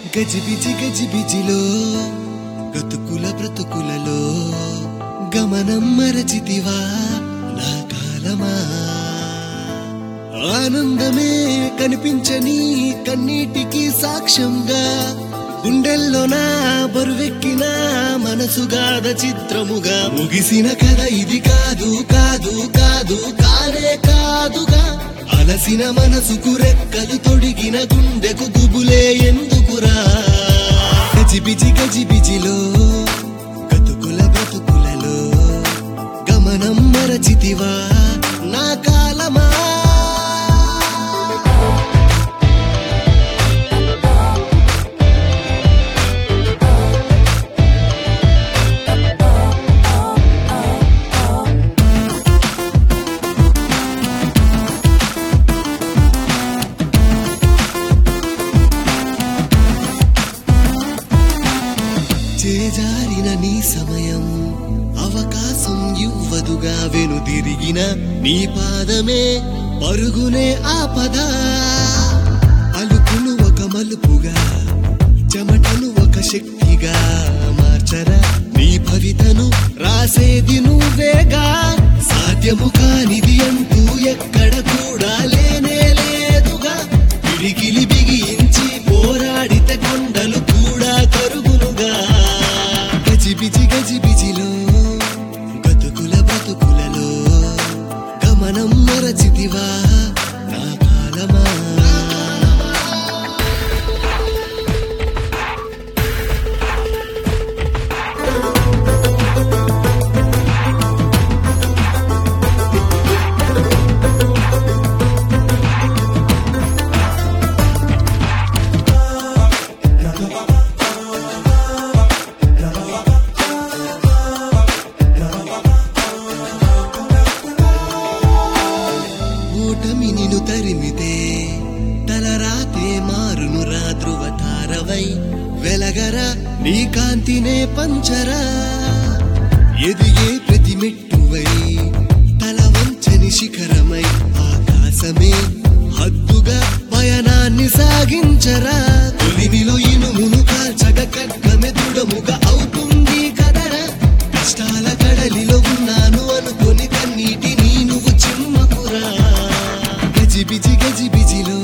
గజిబిజి గజిబిజిలో బ్రతుకుల బ్రతుకులలో గమనం మరచితివా నా కాలమా ఆనందమే కనిపించని కన్నీటికి సాక్ష్యంగా గుండెల్లో నా బరువెక్కిన మనసుగాద చిత్రముగా ముగిసిన కథ ఇది కాదు కాదు కాదు కానే కాదుగా అలసిన మనసుకు రెక్కలు తొడిగిన గుండెకు గుబులే ఎందుకురా గజిబిజి గజిబిజిలో గతుకుల బతుకులలో గమనం మరచితివా నా కాలమా చేజారిన నీ సమయం అవకాశం ఇవ్వదుగా వెనుదిరిగిన నీ పాదమే పరుగునే ఆపద అలుపును ఒక మలుపుగా చెమటను ఒక శక్తిగా మార్చరా నీ భవితను రాసేది నువ్వేగా సాధ్యము కానిది అంటూ ఎక్కడ కూడా లేనే లేదుగా పిడికిలి బిగించి పోరాడితే కొండలు కూడా కరుగులుగా గజిబిజి గజిబిజిలో గతుకుల బతుకులలో గమనం మరచితివా నా కాలమా ఓటమి నిన్ను తరిమితే తలరాతే మారును రా ధృవతారవై వెలగరా నీ కాంతినే పంచరా ఎదిగే ప్రతి మెట్టువై తల వంచని శిఖరమై ఆకాశమే హద్దుగా పయనాన్ని సాగించరా తొలిమిలో ఇనుమును కాల్చగ కట్కమె దృఢముగా అవుతుంది కదరా కష్టాల కడలిలో ఉన్నాను అనుకొని కన్నీటి నీ నువ్వు చిమ్మకురా గజిబిజి గజిబిజిలో